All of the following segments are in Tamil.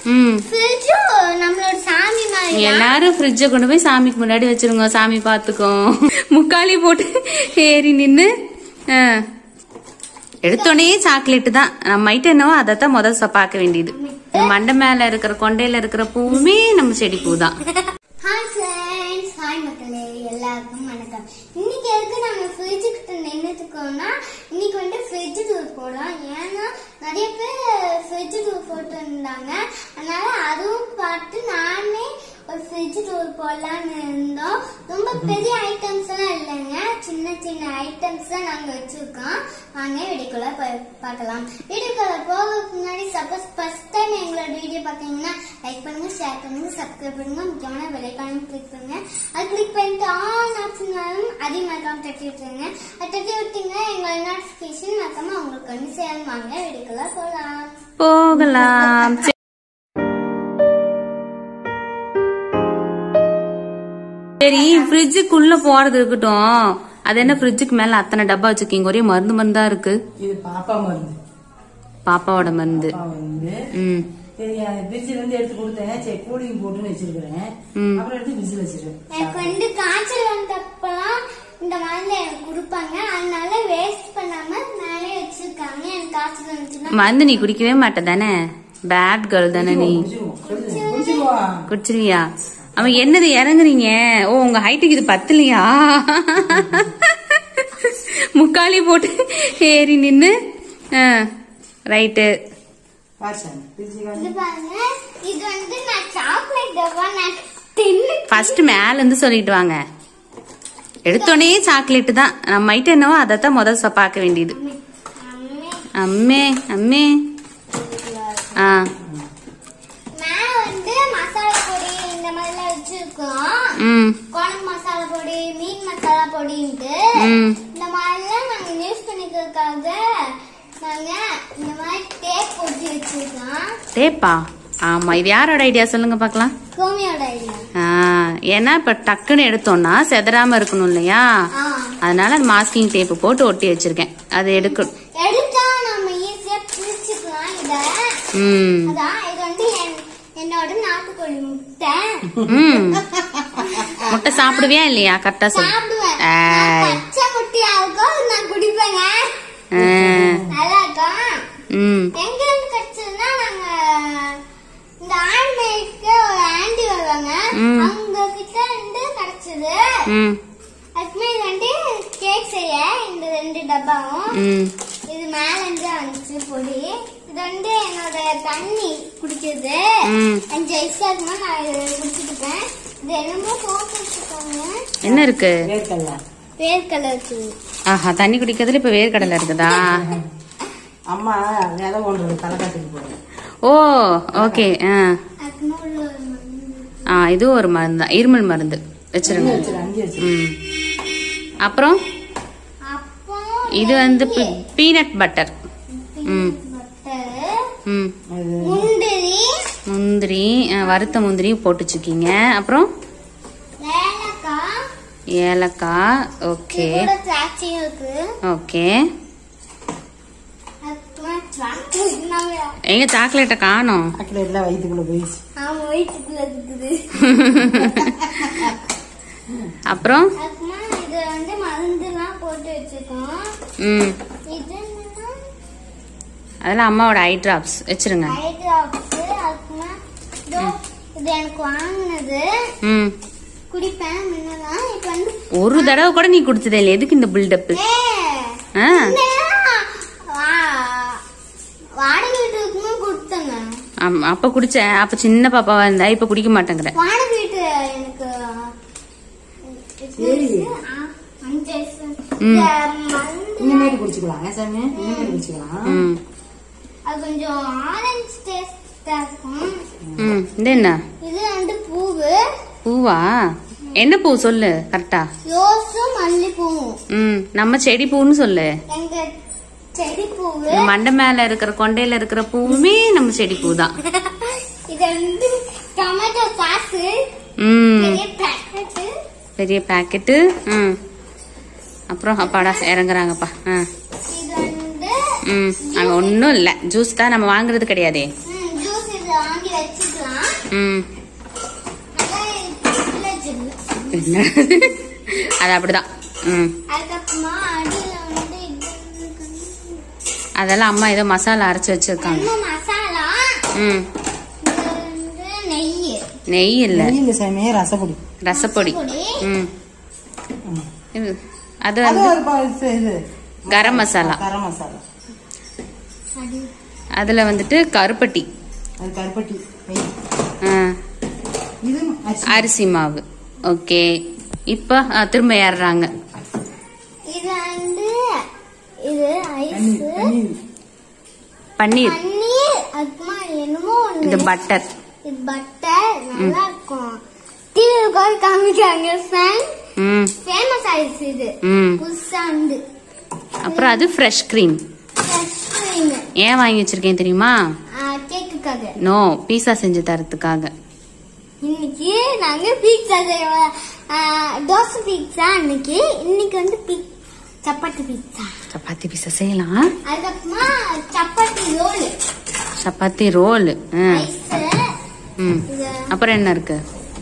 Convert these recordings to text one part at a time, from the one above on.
ம் ஃப்ரிட்ஜும் நம்மளோட சாமி மாதிரி எல்லாரும் ஃப்ரிட்ஜை கொண்டு போய் சாமிக்கு முன்னாடி வச்சிருங்க சாமி பார்த்துக்கும் முக்காலி போட்டு ஏறி நின்று எடுத்தோடனே சாக்லேட் தான் நம்ம ஐட்டம் என்னவோ அதை தான் முதல் ச- பார்க்க வேண்டியது இந்த மண்டை மேல இருக்கிற கொண்டையில இருக்கிற பூவுமே நம்ம செடி பூ தான் ஹாய் ஃப்ரெண்ட்ஸ் ஹாய் மக்களே எல்லாருக்கும் வணக்கம் இன்னைக்கு எதுக்கு நம்ம ஃப்ரிட்ஜு கிட்ட நின்றுட்டுக்கோம்னா இன்னைக்கு வந்து ஃப்ரிட்ஜ் டூர் போடலாம் ஏன்னா நிறைய பேர் ஃப்ரிட்ஜ் டூர் போட்டு இருந்தாங்க அதனால அதுவும் பார்த்து நானே ஒரு ஃப்ரிட்ஜ் டூர் போடலான்னு இருந்தோம் ரொம்ப பெரிய ஐட்டம்ஸ் எல்லாம் இல்லைங்க சின்ன சின்ன ஐட்டம்ஸ் தான் நாங்க வச்சிருக்கோம் வாங்க வீடியோக்குள்ள போய் பார்க்கலாம் வீடியோக்குள்ள போகிறதுக்கு முன்னாடி சப்போஸ் ஃபர்ஸ்ட் டைம் எங்களோட வீடியோ பார்த்தீங்கன்னா லைக் பண்ணுங்க ஷேர் பண்ணுங்க சப்ஸ்கிரைப் பண்ணுங்க முக்கியமான விலைக்கான கிளிக் பண்ணுங்க அது கிளிக் பண்ணிட்டு ஆன் ஆப்ஷனாலும் அதே மறக்காம தட்டி விட்டுருங்க அது தட்டி விட்டீங்கன்னா எங்களோட நோட்டிஃபிகேஷன் மறக்காம உங்களுக்கு வந்து சேரும் வாங்க வீடியோக்குள்ள போகலாம் போகலாம் சரி ஃப்ரிட்ஜுக்குள்ள போறது இருக்கட்டும் அது என்ன ஃப்ரிட்ஜுக்கு மேல அத்தனை டப்பா வச்சிருக்கீங்க ஒரே மருந்து மருந்தா இருக்கு இது பாப்பா மருந்து பாப்பாவோட மருந்து பாப்பா வந்து ம் சரி அந்த பிரிட்ஜ்ல இருந்து எடுத்து கொடுத்தேன் சரி கூலிங் போட்டுன்னு வச்சிருக்கிறேன் ம். அப்புறம் எடுத்து பிரிட்ஜில் வச்சிருக்கேன் எனக்கு வந்து காய்ச்சல் வந்தப்பெல்லாம் இந்த மருந்து எனக்கு கொடுப்பாங்க அதனால வேஸ்ட் பண்ணாம மேலே வச்சிருக்காங்க எனக்கு காய்ச்சல் வந்துச்சுன்னா மருந்து நீ குடிக்கவே மாட்ட தானே பேட் கேர்ள் தானே நீ குடிச்சிருவோம் குடிச்சிருவோம். குடிச்சிருவோம் குடிச்சிருவியா அவன் என்னது இறங்குறீங்க ஓ உங்க ஹைட்டுக்கு இது பத்தலையா முக்காலி போட்டு ஏறி நின்னு ரைட்டு பாஷன் பிரிட்ஜுக்கு இது பாருங்க இது வந்து நான் சாக்லேட் டப்பா நான் தின்னு ஃபர்ஸ்ட் மேல இருந்து சொல்லிட்டு வாங்க எடுத்தோடனே சாக்லேட் தான் நம்ம ஐட்டம் என்னவோ அதை தான் முதல் ச- பார்க்க வேண்டியது அம்மே அம்மே அம்மே ஆ மேல வந்து மசாலா பொடி இந்த மாதிரிலாம் வச்சிருக்கோம் ம் குழம்பு மசாலா பொடி மீன் மசாலா பொடின்ட்டு ம் இந்த மாதிரிலாம் நாங்க யூஸ் பண்ணிக்கிறதுக்காக நாங்க இந்த மாதிரி டேப் போட்டு வச்சிருக்கோம் டேப்பா ஆமா இது யாரோட ஐடியா சொல்லுங்க பார்க்கலாம் கோமியோட ஐடியா ஆ ஏன்னா இப்ப டக்குன்னு எடுத்தோம்னா செதறாம இருக்கணும் இல்லையா ஆ அதனால மாஸ்கிங் டேப் போட்டு ஒட்டி வச்சிருக்கேன் அது எடுக்கணும் எடுத்தா நம்ம ஈஸியா பிரிச்சுக்கலாம் இத ம் அதான் இது வந்து என்- என்னோட நாட்டுக்கோழி முட்டை ம் முட்டை சாப்பிடுவியா இல்லையா கரெக்டா சொல்லு சாப்பிடுவேன் ஏய். நான் பச்சை முட்டையா இருக்கும் நான் குடிப்பேங்க ஆ, நல்லா இருக்கும் ம் எங்க இருந்து கிடைச்சதுன்னா நாங்க இந்த ஆண்மைக்கு ஒரு ஆண்டி வருவாங்க ம். அவங்க கிட்ட இருந்து கிடைச்சது ம் அதுக்குமே இது வந்து கேக் செய்ய இந்த ரெண்டு டப்பாவும் ம் இது மேல இருந்து வந்துச்சு பொடி இது வந்து என்னோட தண்ணி குடிக்கிறது ம். அஞ்சு வயசா இருக்குமா நான் இது குடிச்சிருக்கேன் இது என்னமோ போட்டு வச்சுருக்காங்க என்ன இருக்கு வேர்க்கல்ல வேர்க்கடலை இருக்குது ஆஹா தண்ணி குடிக்கிறதுல இப்ப வேர்க்கடலை இருக்குதா அம்மா விதை கொண்டு தலைக்காட்டுக்கு போறேன் ஓ ஓகே ஆ அதுக்குன்னு உள்ள ஒரு மருந்து. ஆ இது ஒரு மருந்து தான் இருமல் மருந்து வச்சிருங்க வச்சிரு அங்கே வச்சிரு ம் அப்புறம் அப்போ இது வந்து பீனட் பட்டர் ம் பட்டர் ம் அது முந்திரி முந்திரி ஆ, வறுத்த முந்திரி போட்டு வச்சுக்கீங்க அப்புறம் ஏலக்காய் ஏலக்காய் ஓகே இது கூட திராட்சையும் இருக்கு ஓகே அப்புறமா chocolate நம்ம- எங்க சாக்லேட்டை காணோம் சாக்லேட்லாம் வயிற்றுக்குள்ள போயிடுச்சு ஆமா வயிற்றுக்குள்ள இருக்குது அப்புறம் அப்புறமா இது வந்து மருந்துலாம் போட்டு வச்சிருக்கோம் ம் இது என்னன்னா அதெல்லாம் அம்மாவோட ஐ டிராப்ஸ் வச்சிருங்க ஐ டிராப்ஸ் அப்புறமா இதோ இது எனக்கு வாங்கினது ம் குடிப்பேன் முன்னதான் இப்ப வந்து ஒரு தடவை கூட நீ குடிச்சதே இல்லை எதுக்கு இந்த பில்டப் ஏ ஆ இதெல்லாம் வா- வாடகை வீட்டு இருக்கும்போது கொடுத்தங்க ஆமா, அப்ப குடிச்ச அப்ப சின்ன பாப்பாவா இருந்தா இப்ப குடிக்க மாட்டேங்கிற வாடகை வீட்டு எனக்கு எத்தனை வயசு? ஆ, அஞ்சு வயசு. ம். இந்த மருந்து இனிமேல் குடிச்சுக்கலாம் ஏன் சாமி இனிமேல் குடிச்சுக்கலாம் ம் அது கொஞ்சம் ஆரஞ்சு டேஸ்டா இருக்கும் ம் இது என்ன இது வந்து பூவு பூவா என்ன பூ சொல்லு கரெக்டா ரோஸும் மல்லிப்பூவும் ம் நம்ம செடி பூன்னு சொல்லு எங்க செடி பூவு இந்த மண்டை மேல இருக்கிற கொண்டையில இருக்கிற பூவுமே நம்ம செடி பூ தான் இது வந்து டொமேட்டோ சாஸ் ம் பெரிய பேக்கெட் பெரிய பாக்கெட்டு ம் அப்புறம் அப்பாடா இறங்குறாங்கப்பா ஆ இது வந்து ம் அங்க ஒன்றும் இல்லை ஜூஸ் தான் நம்ம வாங்குறது கிடையாதே ஜூஸ் இது வாங்கி வச்சுக்கலாம் ம் நல்லா இதுல வச்சிடலாம். என்ன அது அப்படிதான் ம் அதுக்கப்புறமா அடியில வந்து இது அதெல்லாம் அம்மா ஏதோ மசாலா அரைச்சு வச்சிருக்காங்க நம்ம மசாலா ம் இது வந்து நெய் நெய் இல்ல நெய்யில் சாமியே ரசப்பொடி ரசப்பொடி பொடி ம் ஆமா. இது அது அது வந்து ஒரு பா- இது இது கரம் மசாலா கரம் மசாலா அது அதுல வந்துட்டு கருப்பட்டி அது கருப்பட்டி நெய். ஆ, இது அரிசி அரிசி மாவு ஓகே இப்ப ஆ, திரும்ப ஏறுறாங்க இது வந்து இது ஐஸ் தண்ணீர் தண்ணீர் பன்னீர் பன்னீர் அதுக்குமா என்னமோ இது ஒண்ணு பட்டர் இது பட்டர் நல்லா இருக்கும் டிவி உட்காந்து காமிக்கிறாங்க ஃபேன் ம் ஃபேமஸ் ஆயிடுச்சு இது ம் புதுசா வந்து அப்புறம் அது ஃப்ரெஷ் க்ரீம் ஃப்ரெஷ் க்ரீம் ஏன் வாங்கி வச்சிருக்கேன் தெரியுமா கேக்குக்காக நோ பீஸா செஞ்சு தரதுக்காக இன்னைக்கு நாங்க பீட்சா செய்வோம் ஆ, தோசை பீட்சா அன்னைக்கு இன்னைக்கு வந்து பீ- சப்பாத்தி பீட்சா சப்பாத்தி பீஸா செய்யலாம் அதுக்கப்புறமா chapati roll chapati roll ice ம் இது அப்புறம் என்ன இருக்கு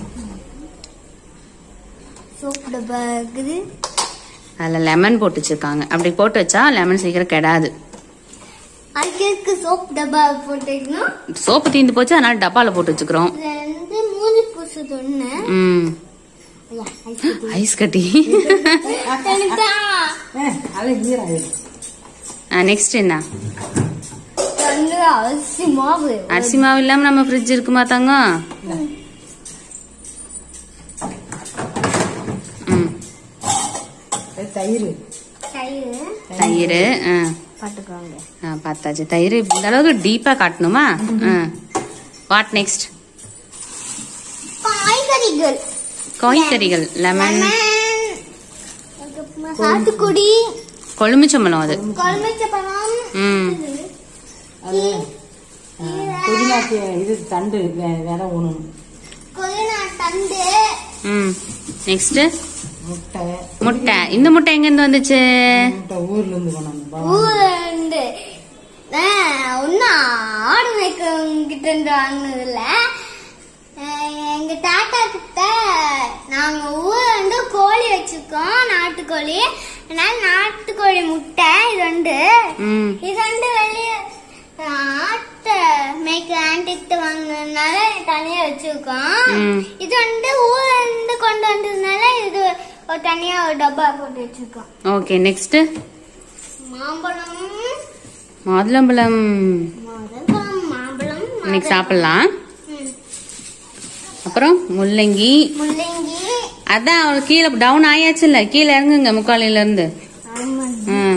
சோப் டப்பா இருக்குது அதில் லெமன் போட்டு வச்சிருக்காங்க அப்படி போட்டு வச்சா லெமன் சீக்கிரம் கெடாது அதுக்கு இருக்கு சோப் டப்பா போட்டுக்கணும் சோப்பு தீந்து போச்சு அதனால டப்பால போட்டு வச்சுக்கிறோம் இதுல வந்து மூஞ்சி பூசு தொன்னு ம் ஐஸ் கட்டி அது ஈராயிடும் நெக்ஸ்ட் என்ன வந்து அரிசி மாவு அரிசி மாவு இல்லாம நம்ம ஃப்ரிட்ஜ் இருக்குமா தங்கம் ம் அது தயிர் தயிர் தயிர் ஆ பாட்டுக்கோங்க ஆ, பார்த்தாச்சு தயிர் இந்த அளவுக்கு டீப்பா காட்டணுமா வாட் நெக்ஸ்ட் காய்கறிகள் காய்கறிகள் லெமன் லெமன் அதுக்கப்புறமா சாத்துக்குடி கொழுமிச்சம்பழம் அது கொழம்பச்சப்பழம் ம் அது ஆ, புதினாக்கு இது தண்டு வே- விதை ஊனணும் கொதினா தண்டு ம் நெக்ஸ்ட் முட்டை முட்டை இந்த முட்டை எங்க இருந்து வந்துச்சு முட்டை ஊர்ல இருந்து கொண்டாந்து ஊரண்டு ஒன்னும் ஆடு மேய்க்கிறவங்க கிட்ட இருந்து வாங்கினதில்ல அஹ் எங்க தாத்தா கிட்ட நாங்க ஊரண்டு கோழி வச்சிருக்கோம் நாட்டுக்கோழி அதனால நாட்டுக்கோழி முட்டை இது ரெண்டு ம் இது ரெண்டு வெளியே ஆட்டை மேய்க்க ஆண்டிட்டு வாங்கினதுனால தனியா வச்சிருக்கோம் ம். இது வந்து ஊர்ல இருந்து கொண்டு வந்ததுனால இது ஒரு தனியா ஒரு டப்பா போட்டு வச்சிருக்கோம் ஓகே நெக்ஸ்ட் மாம்பழம் மாதுளம்பழம் மாதுளம்பழம் மாம்பழம் இன்னைக்கு சாப்பிடலாம் ம். அப்புறம் முள்ளங்கி முள்ளங்கி அதான் அவளுக்கு கீழே டவுன் ஆயாச்சுல்ல கீழே இறங்குங்க முக்காலில இருந்து ஆமா ம்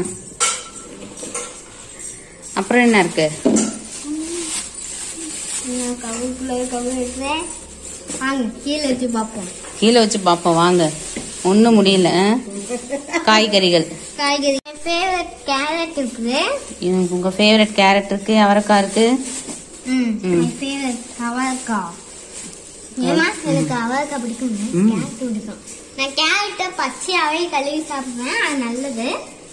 அப்புறம் என்ன இருக்கு நான் கவுக்குள்ள கவு வைக்கிறேன் வாங்க கீழே வச்சு பார்ப்போம் கீழே வச்சு பார்ப்போம் வாங்க ஒன்றும் முடியல ஆ? காய்கறிகள் காய்கறி ஃபேவரட் கேரட் இருக்குது எனக்கு உங்க ஃபேவரட் கேரட் இருக்கு அவரைக்காய் இருக்கு ம் ம். மை ஃபேவரட் அவரைக்காய் ஏமா எனக்கு அவரைக்காய் பிடிக்கும் ம். கேரட் பிடிக்கும் நான் கேரட்டை பச்சையாவே கழுவி சாப்பிடுவேன் அது நல்லது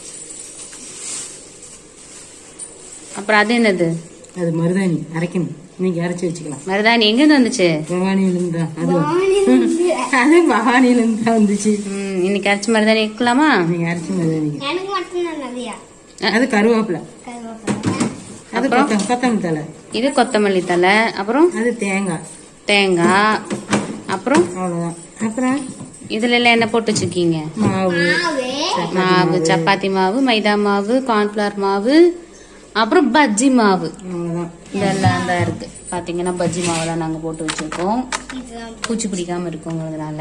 அப்புறம் அது என்னது அது மருதாணி அரைக்கணும் இன்னைக்கு அரைச்சி வச்சுக்கலாம் மருதாணி எங்கேருந்து வந்துச்சு பவானியில இருந்து தான் அது வானிலிருந்து. அது பவானியில இருந்து தான் வந்துச்சு ம், இன்னைக்கு அரைச்ச மருதாணி இருக்கலாமா நீங்க அரைச்சி மருதாணி எனக்கு மட்டும்தான் நிறையா அது கருவேப்பிலை கருவேப்பிலை அது அப்புறம்? கொத்தம் கொத்தமல்லி தலை இது கொத்தமல்லி தலை அப்புறம் அது தேங்காய் தேங்காய் அப்புறம் அவ்வளவுதான் அப்புறம் இதுல எல்லாம் என்ன போட்டு வச்சிருக்கீங்க மாவு மாவு மாவு சப்பாத்தி மாவு மைதா மாவு கார்ன்ஃபிளவர் மாவு அப்புறம் பஜ்ஜி மாவு அவ்வளவுதான் இதெல்லாம் தான் இருக்கு பாத்தீங்கன்னா பஜ்ஜி மாவெல்லாம் நாங்க போட்டு வச்சிருக்கோம் இதுதான் பூச்சி பிடிக்காம இருக்குங்கிறதுனால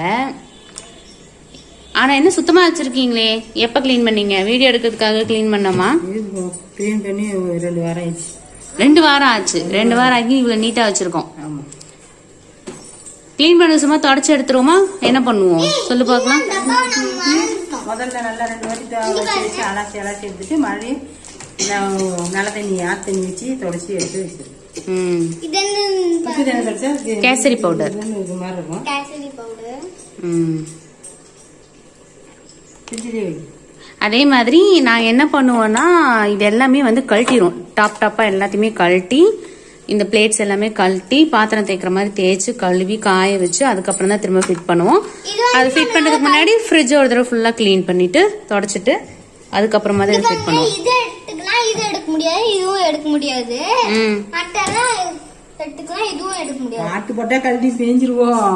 ஆனா என்ன சுத்தமா வச்சிருக்கீங்களே எப்ப க்ளீன் பண்ணீங்க வீடியோ எடுக்கிறதுக்காக க்ளீன் பண்ணோமா இது க்ளீன் பண்ணி ஒரு ரெண்டு வாரம் ஆயிடுச்சு ரெண்டு வாரம் ஆச்சு ரெண்டு வாரம் ஆகி இவ்வளவு நீட்டா வச்சிருக்கோம் ஆமா க்ளீன் பண்ண சும்மா தொடச்சு எடுத்துருவோமா என்ன பண்ணுவோம் சொல்லு பார்க்கலாம் டப்பா நம்ம வாங்கிட்டோம் முதல்ல நல்லா ரெண்டு வாட்டி த- வச்சு வச்சு அலசி அலசி எடுத்துட்டு மறுபடியும் நான் நல்ல தண்ணி ஆத்து தண்ணி வச்சு தொடச்சி எடுத்து வச்சிருக்கேன் ம் இது என்ன உப்பு தண்ணி தொடச்சா இது- கேசரி powder. இது இது மாதிரி இருக்கும் கேசரி பவுடர் ம் ஃப்ரிட்ஜிலே வை அதே மாதிரி நாங்கள் என்ன பண்ணுவோம்னா இது எல்லாமே வந்து கழட்டிடுவோம் டாப் டாப்பாக எல்லாத்தையுமே கழட்டி இந்த பிளேட்ஸ் எல்லாமே கழட்டி பாத்திரம் தேய்க்கிற மாதிரி தேய்ச்சி கழுவி காய வச்சு அதுக்கப்புறம் தான் திரும்ப ஃபிட் பண்ணுவோம் இது வந்து அது ஃபிட் பண்றதுக்கு முன்னாடி ஃப்ரிட்ஜ் ஒரு தடவை ஃபுல்லா க்ளீன் பண்ணிட்டு தொடச்சிட்டு அதுக்கப்புறமா தான் ஃபிட் பண்ணுவோம் இது எடுத்துக்கலாம் இது எடுக்க முடியாது இதுவும் எடுக்க முடியாது ம் மட்டெல்லாம் எடுத்துக்கலாம் இதுவும் எடுக்க முடியாது ஆட்டு போட்டா கழட்டி செஞ்சிருவோம்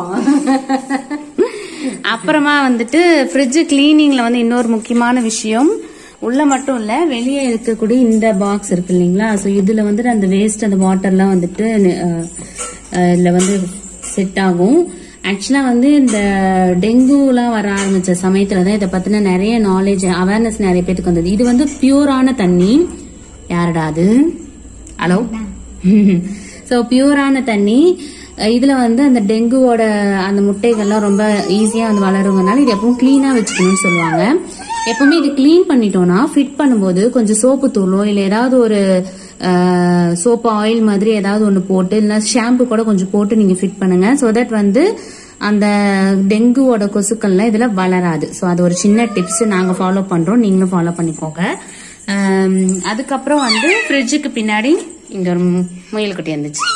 அப்புறமா வந்துட்டு ஃப்ரிட்ஜ் கிளீனிங்ல வந்து இன்னொரு முக்கியமான விஷயம் உள்ள மட்டும் இல்ல வெளியே இருக்கக்கூடிய இந்த பாக்ஸ் இருக்கு இல்லைங்களா ஸோ இதுல வந்துட்டு அந்த வேஸ்ட் அந்த வாட்டர்லாம் வந்துட்டு அஹ், அஹ், இதுல வந்து செட் ஆகும் ஆக்சுவலா வந்து இந்த டெங்குலாம் வர ஆரம்பிச்ச சமயத்துல தான் இதை பத்தின நிறைய நாலேஜ் அவேர்னஸ் நிறைய பேத்துக்கு வந்தது இது வந்து பியூரான தண்ணி யாருடா அது ஹலோ ஸோ பியூரான தண்ணி அஹ் இதுல வந்து அந்த டெங்குவோட அந்த முட்டைகள்லாம் ரொம்ப ஈஸியா வந்து வளருங்கனால இது எப்பவும் கிளீனா வச்சுக்கணும்னு சொல்லுவாங்க எப்பவுமே இது க்ளீன் பண்ணிட்டோம்னா ஃபிட் பண்ணும்போது கொஞ்சம் சோப்பு தூளோ இல்ல ஏதாவது ஒரு சோப்பு ஆயில் மாதிரி ஏதாவது ஒன்று போட்டு இல்லைன்னா ஷாம்பு கூட கொஞ்சம் போட்டு நீங்க ஃபிட் பண்ணுங்க ஸோ தட் வந்து அந்த டெங்குவோட கொசுக்கள்லாம் இதுல வளராது ஸோ அது ஒரு சின்ன டிப்ஸ் நாங்க ஃபாலோ பண்றோம் நீங்களும் ஃபாலோ பண்ணிக்கோங்க ஆம், அதுக்கப்புறம் வந்து ஃப்ரிட்ஜுக்கு பின்னாடி இங்க ஒரு மு- முயல் குட்டி இருந்துச்சு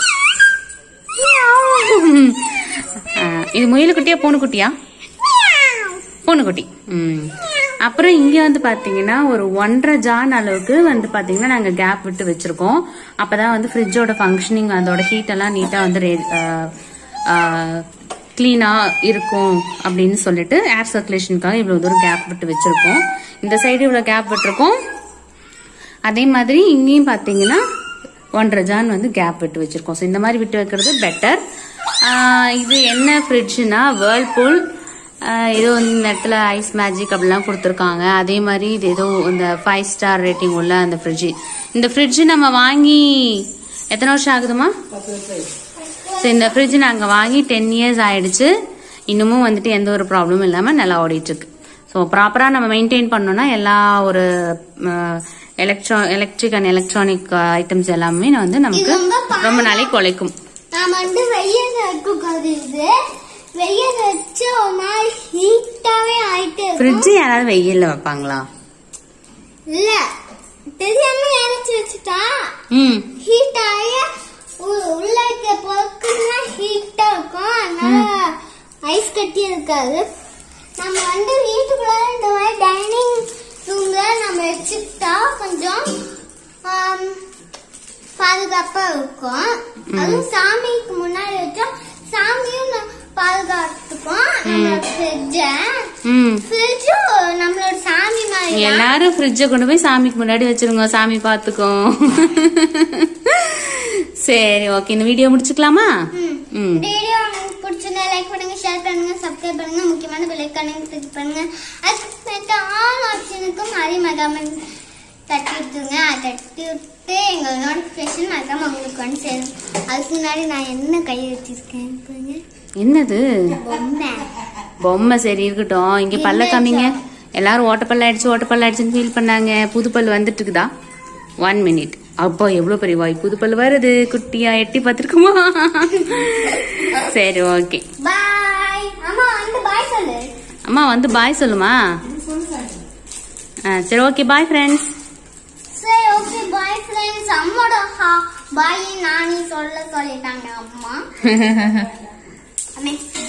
ஆ, இது முயல் குட்டியா பூனைக்குட்டியா பூனைக்குட்டி ம் அப்புறம் இங்க வந்து பாத்தீங்கன்னா ஒரு ஒன்றரை ஜான் அளவுக்கு வந்து பாத்தீங்கன்னா நாங்க கேப் விட்டு வச்சிருக்கோம் அப்பதான் வந்து ஃப்ரிட்ஜோட ஃபங்க்ஷனிங் அதோட ஹீட் எல்லாம் நீட்டா வந்து கிளீனா இருக்கும் அப்படின்னு சொல்லிட்டு ஏர் சர்க்குலேஷனுக்காக இவ்வளவு தூரம் கேப் விட்டு வச்சிருக்கோம் இந்த சைடு இவ்வளவு கேப் விட்டுருக்கோம் அதே மாதிரி இங்கேயும் பார்த்தீங்கன்னா ஒன்றரை ஜான் வந்து கேப் விட்டு வச்சிருக்கோம் ஸோ இந்த மாதிரி விட்டு வைக்கிறது பெட்டர் இது என்ன ஃப்ரிட்ஜ்னா வேர்ல்பூல் ஏதோ இந்த இடத்துல ஐஸ் மேஜிக் அப்படிலாம் கொடுத்துருக்காங்க அதே மாதிரி இது ஏதோ இந்த ஃபைவ் ஸ்டார் ரேட்டிங் உள்ள அந்த ஃப்ரிட்ஜ் இந்த ஃப்ரிட்ஜ் நம்ம வாங்கி எத்தனை வருஷம் ஆகுதுமா ஸோ இந்த ஃப்ரிட்ஜ் நாங்கள் வாங்கி டென் இயர்ஸ் ஆயிடுச்சு இன்னமும் வந்துட்டு எந்த ஒரு ப்ராப்ளமும் இல்லாமல் நல்லா ஓடிட்டு இருக்கு ஸோ ப்ராப்பராக நம்ம மெயின்டைன் பண்ணோம்னா எல்லா ஒரு எலக்ட்ரா எலக்ட்ரிக் அண்ட் எலக்ட்ரானிக் ஐட்டம்ஸ் எல்லாமே வந்து நமக்கு இது ரொம்ப பா- ரொம்ப நாளைக்கு உழைக்கும் நாம வந்து வெயில் வைக்கக்கூடாது இது வெயில் வச்சு ஒரு மாதிரி ஹீட்டாவே ஆயிட்டு இருக்கும் ஃப்ரிட்ஜ் யாராவது வெயில்ல வைப்பாங்களா இல்ல தெரியாம நினைச்சு வச்சுட்டா ம் ஹீட் ஆகி உ- உள்ள இருக்க பொருட்கள்லாம் ஹீட்டா இருக்கும் அதனால ஐஸ் கட்டி இருக்காது நம்ம வந்து வீட்டுக்குள்ள இந்த மாதிரி டைனிங் ரூம்ல நம்ம வச்சுக்கிட்டா கொஞ்சம் ஆம், பாதுகாப்பா இருக்கும் அதுவும் சாமிக்கு முன்னாடி வச்சா சாமியும் ந- பாதுகாத்துக்கும் நம்மளோட ஃப்ரிட்ஜ ம் ஃப்ரிட்ஜும் நம்மளோட சாமி மாதிரி தான். எல்லாரும் ஃப்ரிட்ஜை கொண்டு போய் சாமிக்கு முன்னாடி வச்சிருங்க சாமி பார்த்துக்கும் சரி ஓகே இந்த வீடியோ முடிச்சுக்கலாமா ம். ம் இந்த வீடியோ உங்களுக்கு பிடிச்சிருந்தா லைக் பண்ணுங்க ஷேர் பண்ணுங்க சப்ஸ்கிரைப் பண்ணுங்க முக்கியமான பெல் ஐக்கானை கிளிக் பண்ணுங்க அதுக்கு ஆல் ஆப்ஷனுக்கும் அதே மகாம தட்டி விட்டுருங்க அதை தட்டி விட்டு எங்க நோட்டிஃபிகேஷன் மறக்காம உங்களுக்கு வந்து சேரும் அதுக்கு முன்னாடி நான் என்ன கை வச்சிருக்கேன் பாருங்க என்னது பொம்மை பொம்மை சரி இருக்கட்டும் இங்க பல்ல காமிங்க எல்லாரும் ஓட்டப்பல்ல ஆயிடுச்சு ஓட்டப்பல்ல ஆயிடுச்சுன்னு ஃபீல் பண்ணாங்க புது பல்லு வந்துட்டு இருக்குதா ஒன் மினிட் அப்போ எவ்வளவு பெரிய வாய் புது பல்லு வருது குட்டியா எட்டி பார்த்துருக்குமா சரி ஓகே பாய் அம்மா வந்து பாய் சொல்லு அம்மா வந்து பாய் சொல்லுமா ஆ, சரி ஓகே பாய் ஃப்ரெண்ட்ஸ் சரி ஓகே பாய் ஃப்ரெண்ட்ஸ் அம்மோட பாய் நானே சொல்ல சொல்லிட்டாங்க அம்மா அம்மே